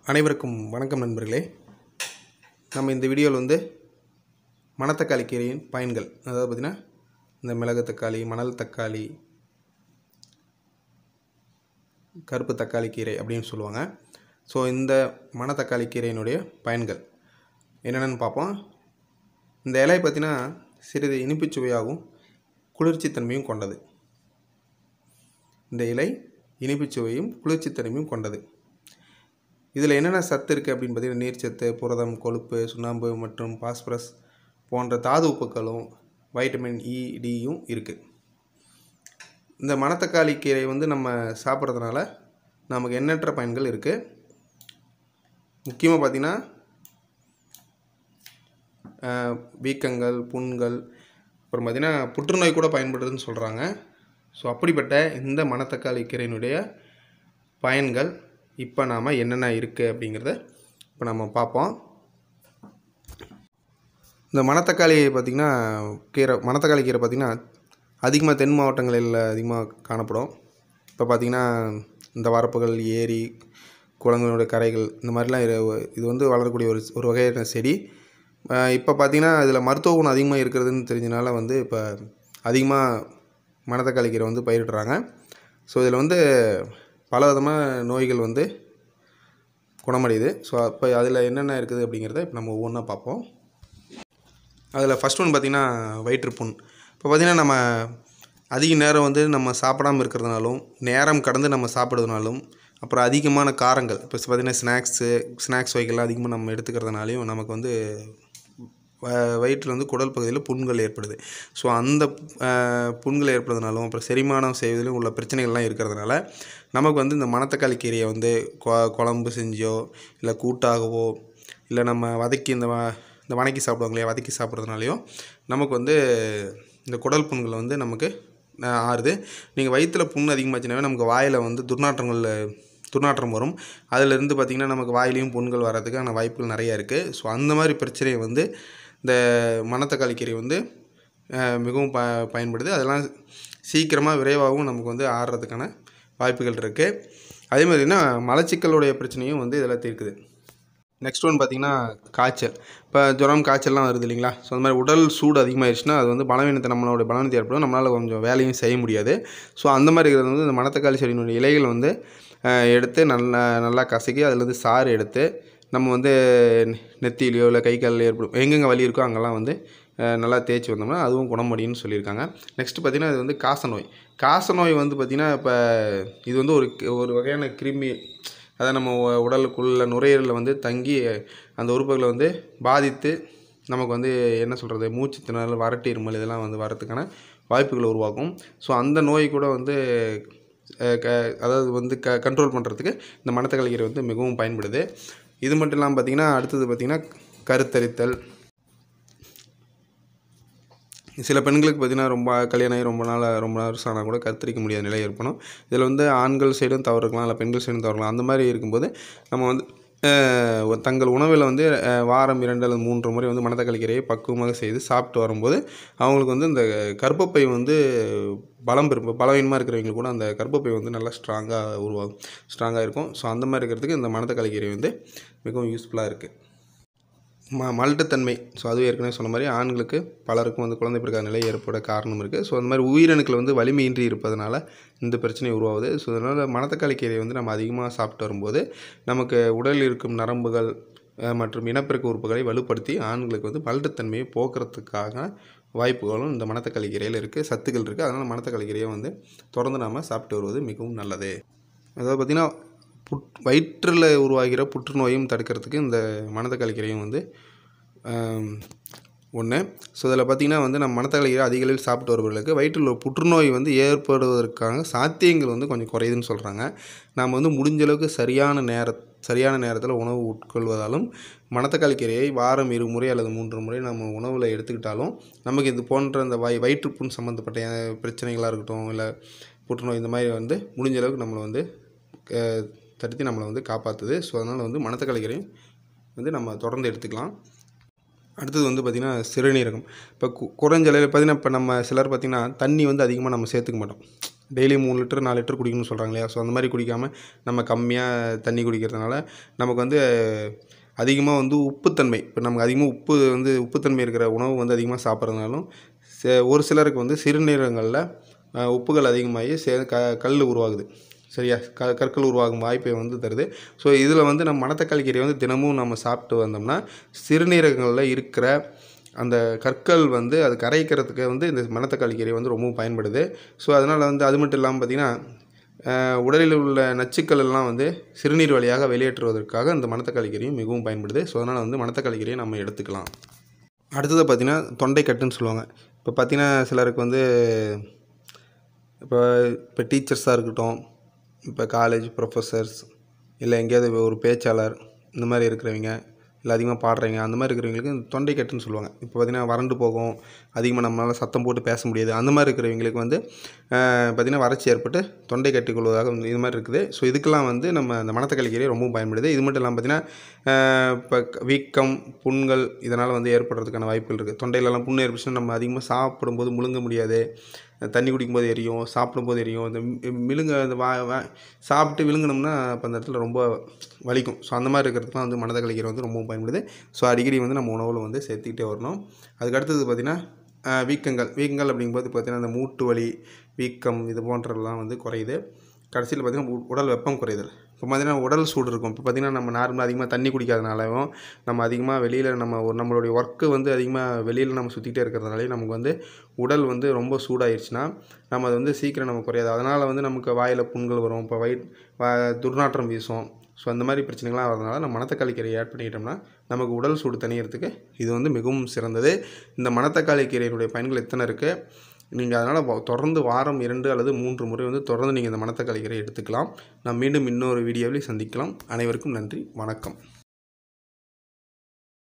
அனைவருக்கும் வணக்கம் நண்பர்களே நம்ம இந்த வீடியோவில் வந்து மணத்தக்காளி கீரையின் பயன்கள் அதாவது பார்த்திங்கன்னா இந்த மிளகு தக்காளி மணல் தக்காளி கருப்பு தக்காளி கீரை அப்படின்னு சொல்லுவாங்க ஸோ இந்த மணத்தக்காளி கீரையினுடைய பயன்கள் என்னென்னு பார்ப்போம் இந்த இலை பார்த்திங்கன்னா சிறிது இனிப்புச் சுவையாகவும் குளிர்ச்சித்தன்மையும் கொண்டது இந்த இலை இனிப்புச் சுவையும் குளிர்ச்சித்தன்மையும் கொண்டது இதில் என்னென்ன சத்து இருக்குது அப்படின்னு பார்த்தீங்கன்னா நீர்ச்சத்து புரதம் கொழுப்பு சுண்ணாம்பு மற்றும் பாஸ்பரஸ் போன்ற தாது உப்புக்களும் வைட்டமின் இ டியும் இருக்குது இந்த மணத்தக்காளி கீரை வந்து நம்ம சாப்பிட்றதுனால நமக்கு எண்ணற்ற பயன்கள் இருக்குது முக்கியமாக பார்த்திங்கன்னா ஆஹ், வீக்கங்கள் புண்கள் அப்புறம் பார்த்திங்கன்னா புற்றுநோய் கூட பயன்படுதுன்னு சொல்கிறாங்க ஸோ அப்படிப்பட்ட இந்த மணத்தக்காளி கீரையினுடைய பயன்கள் இப்போ நாம் என்னென்ன இருக்குது அப்படிங்கிறத இப்போ நம்ம பார்ப்போம் இந்த மணத்தக்காளி பார்த்திங்கன்னா கீரை மணத்தக்காளி கீரை பார்த்திங்கன்னா அதிகமாக தென் மாவட்டங்களில் அதிகமாக காணப்படும் இப்போ பார்த்திங்கன்னா இந்த வரப்புகள் ஏரி குளங்களுடைய கரைகள் இந்த மாதிரிலாம் இரு- இது வந்து வளரக்கூடிய ஒரு ஒரு வகையான செடி அஹ் இப்போ பார்த்திங்கன்னா இதில் மருத்துவ குணம் அதிகமாக இருக்கிறதுன்னு தெரிஞ்சனால வந்து இப்போ அதிகமாக மணத்தக்காளி கீரை வந்து பயிரிடுறாங்க ஸோ இதில் வந்து பல விதமான நோய்கள் வந்து குணமடையுது ஸோ அப்போ அதில் என்னென்ன இருக்குது அப்படிங்கிறத இப்போ நம்ம ஒவ்வொன்றா பார்ப்போம் அதில் ஃபஸ்ட் ஒன் பார்த்திங்கன்னா வயிற்றுப்புண் இப்போ பார்த்திங்கன்னா நம்ம அதிக நேரம் வந்து நம்ம சாப்பிடாம இருக்கிறதுனாலும் நேரம் கடந்து நம்ம சாப்பிடுறதுனாலும் அப்புறம் அதிகமான காரங்கள் இப்போ பார்த்திங்கன்னா ஸ்நாக்ஸு ஸ்நாக்ஸ் வகைகள்லாம் அதிகமாக நம்ம எடுத்துக்கிறதுனாலையும் நமக்கு வந்து வ- வயிற்றில் வந்து குடல் பகுதியில் புண்கள் ஏற்படுது ஸோ அந்த அஹ், புண்கள் ஏற்படுறதுனாலும் அப்புறம் செரிமானம் செய்வதிலும் உள்ள பிரச்சனைகள்லாம் இருக்கிறதுனால நமக்கு வந்து இந்த மணத்தக்காளி கீரையை வந்து கொ- குழம்பு செஞ்சோ இல்லை கூட்டாகவோ இல்லை நம்ம வதக்கி இந்த வ இந்த வணக்கி சாப்பிடுவாங்க இல்லையா வதக்கி சாப்பிட்றதுனாலையும் நமக்கு வந்து இந்த குடல் புண்கள் வந்து நமக்கு அஹ், ஆறுது நீங்கள் வயிற்றில் புண் அதிகமாச்சுனாவே நமக்கு வாயில் வந்து துர்நாற்றங்கள் துர்நாற்றம் வரும் அதிலிருந்து பார்த்திங்கன்னா நமக்கு வாயிலையும் புண்கள் வர்றதுக்கான வாய்ப்புகள் நிறையா இருக்குது ஸோ அந்த மாதிரி பிரச்சனையை வந்து இந்த மணத்தக்காளி கீரை வந்து அஹ், மிகவும் ப பயன்படுது அதெல்லாம் சீக்கிரமாக விரைவாகவும் நமக்கு வந்து ஆடுறதுக்கான வாய்ப்புகள் இருக்குது அதே மாதிரினா மலச்சிக்கலுடைய பிரச்சனையும் வந்து இதில் தீர்க்குது நெக்ஸ்ட் ஒன் பார்த்திங்கன்னா காய்ச்சல் இப்போ ஜுரம் காய்ச்சல்லாம் வருது இல்லைங்களா ஸோ அந்த மாதிரி உடல் சூடு அதிகமாகிடுச்சுன்னா அது வந்து பலவீனத்தை நம்மளோட பலவீனத்தை ஏற்படும் நம்மளால் கொஞ்சம் வேலையும் செய்ய முடியாது ஸோ அந்த மாதிரி இருக்கிறது வந்து இந்த மணத்தக்காளி செடியினுடைய இலைகள் வந்து அஹ், எடுத்து நல்லா நல்லா கசக்கி அதுலேருந்து சாறு எடுத்து நம்ம வந்து நெத்தியிலையோ இல்லை கை காலில் ஏற்படும் எங்கெங்கே வலி இருக்கோ அங்கெல்லாம் வந்து அஹ், நல்லா தேய்ச்சி வந்தோம்னா அதுவும் குணமடையும்னு சொல்லியிருக்காங்க நெக்ஸ்ட் பார்த்திங்கன்னா இது வந்து காசநோய் காசநோய் வந்து பார்த்திங்கன்னா இப்போ இது வந்து ஒரு ஒரு வகையான கிருமி அதை நம்ம உ- உடலுக்குள்ள நுரையீரலில் வந்து தங்கி அந்த உறுப்புகளை வந்து பாதித்து நமக்கு வந்து என்ன சொல்கிறது மூச்சு திணறல் வறட்டு இருமல் இதெல்லாம் வந்து வரதுக்கான வாய்ப்புகளை உருவாக்கும் ஸோ அந்த நோய் கூட வந்து அஹ், க அதாவது வந்து க கண்ட்ரோல் பண்ணுறதுக்கு இந்த மணத்தக்காளி கீரை வந்து மிகவும் பயன்படுது இது மட்டும் இல்லாமல் பார்த்திங்கன்னா அடுத்தது பார்த்திங்கன்னா கருத்தரித்தல் சில பெண்களுக்கு பார்த்திங்கன்னா ரொம்ப கல்யாணம் ஆகி ரொம்ப நாள் ரொம்ப வருஷம் ஆனால் கூட கருத்தரிக்க முடியாத நிலை ஏற்படும் இதில் வந்து ஆண்கள் சைடும் தவறு இருக்கலாம் இல்லை பெண்கள் சைடும் தவறு இருக்கலாம் அந்த மாதிரி இருக்கும்போது நம்ம வந்து அஹ், ஒரு தங்கள் உணவில் வந்து அஹ், வாரம் இரண்டு அல்லது மூன்று முறை வந்து மணத்தக்காளி கீரையை பக்குவமாக செய்து சாப்பிட்டு வரும்போது அவங்களுக்கு வந்து இந்த கர்ப்பப்பை வந்து பலம் பெறும் பலவீனமாக இருக்கிறவங்களுக்கு கூட அந்த கர்ப்பப்பை வந்து நல்லா ஸ்ட்ராங்காக உருவாகும் ஸ்ட்ராங்காக இருக்கும் ஸோ அந்த மாதிரி இருக்கிறதுக்கு இந்த மணத்தக்காளி கீரை வந்து மிகவும் யூஸ்ஃபுல்லாக இருக்குது ம மலட்டுத்தன்மை ஸோ அதுவும் ஏற்கனவே சொன்ன மாதிரி ஆண்களுக்கு பலருக்கும் வந்து குழந்தை பிறக்காத நிலை ஏற்பட காரணம் இருக்குது ஸோ அந்த மாதிரி உயிரணுக்கள் வந்து வலிமையின்றி இருப்பதனால இந்த பிரச்சனை உருவாகுது ஸோ அதனால் மணத்தக்காளி கீரையை வந்து நம்ம அதிகமாக சாப்பிட்டு வரும்போது நமக்கு உடலில் இருக்கும் நரம்புகள் அஹ், மற்றும் இனப்பெருக்க உறுப்புகளை வலுப்படுத்தி ஆண்களுக்கு வந்து மலட்டுத்தன்மையை போக்குறதுக்காக வாய்ப்புகளும் இந்த மணத்தக்காளி கீரையில் இருக்குது சத்துக்கள் இருக்குது அதனால் மணத்தக்காளி கீரையை வந்து தொடர்ந்து நாம் சாப்பிட்டு வருவது மிகவும் நல்லது அதாவது பார்த்திங்கன்னா புட் வயிற்றில் உருவாகிற புற்றுநோயும் தடுக்கிறதுக்கு இந்த மணத்தக்காளி கீரையும் வந்து ஒன்று ஸோ இதில் பார்த்திங்கன்னா வந்து நம்ம மணத்தக்காளி கீரை அதிக அளவில் சாப்பிட்டு வருபவர்களுக்கு வயிற்றில் ஒரு புற்றுநோய் வந்து ஏற்படுவதற்கான சாத்தியங்கள் வந்து கொஞ்சம் குறையுதுன்னு சொல்கிறாங்க நாம் வந்து முடிஞ்ச அளவுக்கு சரியான நேர சரியான நேரத்தில் உணவு உட்கொள்வதாலும் மணத்தக்காளி கீரையை வாரம் இரு முறை அல்லது மூன்று முறை நம்ம உணவில் எடுத்துக்கிட்டாலும் நமக்கு இது போன்ற இந்த வய வயிற்றுப்புண் சம்மந்தப்பட்ட அஹ், பிரச்சனைகளாக இருக்கட்டும் இல்லை புற்றுநோய் இந்த மாதிரி வந்து முடிஞ்ச அளவுக்கு நம்மளை வந்து அஹ், தடுத்து நம்மளை வந்து காப்பாற்றுது ஸோ அதனால் வந்து மணத்தக்காளி கீரையும் வந்து நம்ம தொடர்ந்து எடுத்துக்கலாம் அடுத்தது வந்து பார்த்திங்கன்னா சிறுநீரகம் இப்போ கு குறைஞ்ச அளவில் பார்த்திங்கன்னா இப்போ நம்ம சிலர் பார்த்திங்கன்னா தண்ணி வந்து அதிகமாக நம்ம சேர்த்துக்க மாட்டோம் டெய்லி மூணு லிட்டர் நாலு லிட்டர் குடிக்கணும்னு சொல்கிறாங்க இல்லையா ஸோ அந்த மாதிரி குடிக்காமல் நம்ம கம்மியாக தண்ணி குடிக்கிறதுனால நமக்கு வந்து அதிகமாக வந்து உப்புத்தன்மை இப்போ நமக்கு அதிகமாக உப்பு வந்து உப்புத்தன்மை இருக்கிற உணவு வந்து அதிகமாக சாப்பிட்றதுனாலும் சே ஒரு சிலருக்கு வந்து சிறுநீரகங்களில் அஹ், உப்புகள் அதிகமாகி சே க கல் உருவாகுது சரியா க கற்கள் உருவாகும் வாய்ப்பை வந்து தருது ஸோ இதில் வந்து நம்ம மணத்தக்காளி கீரை வந்து தினமும் நம்ம சாப்பிட்டு வந்தோம்னா சிறுநீரகங்களில் இருக்கிற அந்த கற்கள் வந்து அது கரைக்கிறதுக்கு வந்து இந்த மணத்தக்காளி கீரை வந்து ரொம்பவும் பயன்படுது ஸோ அதனால் வந்து அது மட்டும் இல்லாமல் பார்த்திங்கன்னா அஹ், உடலில் உள்ள நச்சுக்கள் எல்லாம் வந்து சிறுநீர் வழியாக வெளியேற்றுவதற்காக இந்த மணத்தக்காளி கீரையும் மிகவும் பயன்படுது ஸோ அதனால் வந்து மணத்தக்காளி கீரையை நம்ம எடுத்துக்கலாம் அடுத்தது பார்த்திங்கன்னா தொண்டைக்கட்டுன்னு சொல்லுவாங்க இப்போ பார்த்திங்கன்னா சிலருக்கு வந்து இப்போ இப்போ டீச்சர்ஸாக இருக்கட்டும் இப்போ காலேஜ் ப்ரொஃபஸர்ஸ் இல்லை எங்கேயாவது ஒரு பேச்சாளர் இந்த மாதிரி இருக்கிறவங்க இல்லை அதிகமாக பாடுறவங்க அந்த மாதிரி இருக்கிறவங்களுக்கு இந்த தொண்டைக்கட்டுன்னு சொல்லுவாங்க இப்போ பார்த்திங்கன்னா வறண்டு போகும் அதிகமாக நம்மளால் சத்தம் போட்டு பேச முடியாது அந்த மாதிரி இருக்கிறவங்களுக்கு வந்து பார்த்திங்கன்னா வறட்சி ஏற்பட்டு தொண்டை கட்டிக் கொள்வதாக வந்து இது மாதிரி இருக்குது ஸோ இதுக்கெல்லாம் வந்து நம்ம இந்த மணத்தக்காளி கீரை ரொம்பவும் பயன்படுது இது மட்டும் இல்லாமல் பார்த்திங்கன்னா இப்போ வீக்கம் புண்கள் இதனால் வந்து ஏற்படுறதுக்கான வாய்ப்புகள் இருக்குது தொண்டையிலலாம் புண்ணு ஏற்பட்டுச்சுன்னா நம்ம அதிகமாக சாப்பிடும்போது முழுங்க முடியாது தண்ணி குடிக்கும்போது எரியும் சாப்பிடும்போது எரியும் இந்த மி- மிழுங்க இந்த வா வா சாப்பிட்டு விழுங்கினோம்னா அப்போ அந்த இடத்துல ரொம்ப வலிக்கும் ஸோ அந்த மாதிரி இருக்கிறதுக்குலாம் வந்து மணத்தக்காளி கீரை வந்து ரொம்பவும் பயன்படுது ஸோ அடிக்கடி வந்து நம்ம உணவில் வந்து சேர்த்துக்கிட்டே வரணும் அதுக்கு அடுத்தது பார்த்திங்கன்னா ஆஹ், வீக்கங்கள் வீக்கங்கள் அப்படிங்கும்போது பார்த்திங்கன்னா இந்த மூட்டு வலி வீக்கம் இது போன்றதெல்லாம் வந்து குறையுது கடைசியில் பார்த்திங்கன்னா உ- உடல் வெப்பம் குறையுதல் இப்போ பார்த்திங்கன்னா உடல் சூடு இருக்கும் இப்போ பார்த்திங்கன்னா நம்ம நார்மலாக அதிகமாக தண்ணி குடிக்காதனாலும் நம்ம அதிகமாக வெளியில் நம்ம ஒரு நம்மளுடைய ஒர்க்கு வந்து அதிகமாக வெளியில் நம்ம சுற்றிக்கிட்டே இருக்கிறதுனாலே நமக்கு வந்து உடல் வந்து ரொம்ப சூடாயிருச்சுன்னா நம்ம அது வந்து சீக்கிரம் நம்ம குறையாது அதனால் வந்து நமக்கு வாயில் புண்கள் வரும் இப்போ வயிற் வா துர்நாற்றம் வீசும் ஸோ அந்த மாதிரி பிரச்சனைகள்லாம் வரதுனால நம்ம மணத்தக்காளி கீரையை ஆட் பண்ணிக்கிட்டோம்னா நமக்கு உடல் சூடு தணியறதுக்கு இது வந்து மிகவும் சிறந்தது இந்த மணத்தக்காளி கீரையினுடைய பயன்கள் எத்தனை இருக்குது நீங்கள் அதனால் தொடர்ந்து வாரம் இரண்டு அல்லது மூன்று முறை வந்து தொடர்ந்து நீங்கள் இந்த மணத்தக்காளி கீரையை எடுத்துக்கலாம் நாம் மீண்டும் இன்னொரு வீடியோவில் சந்திக்கலாம் அனைவருக்கும் நன்றி வணக்கம்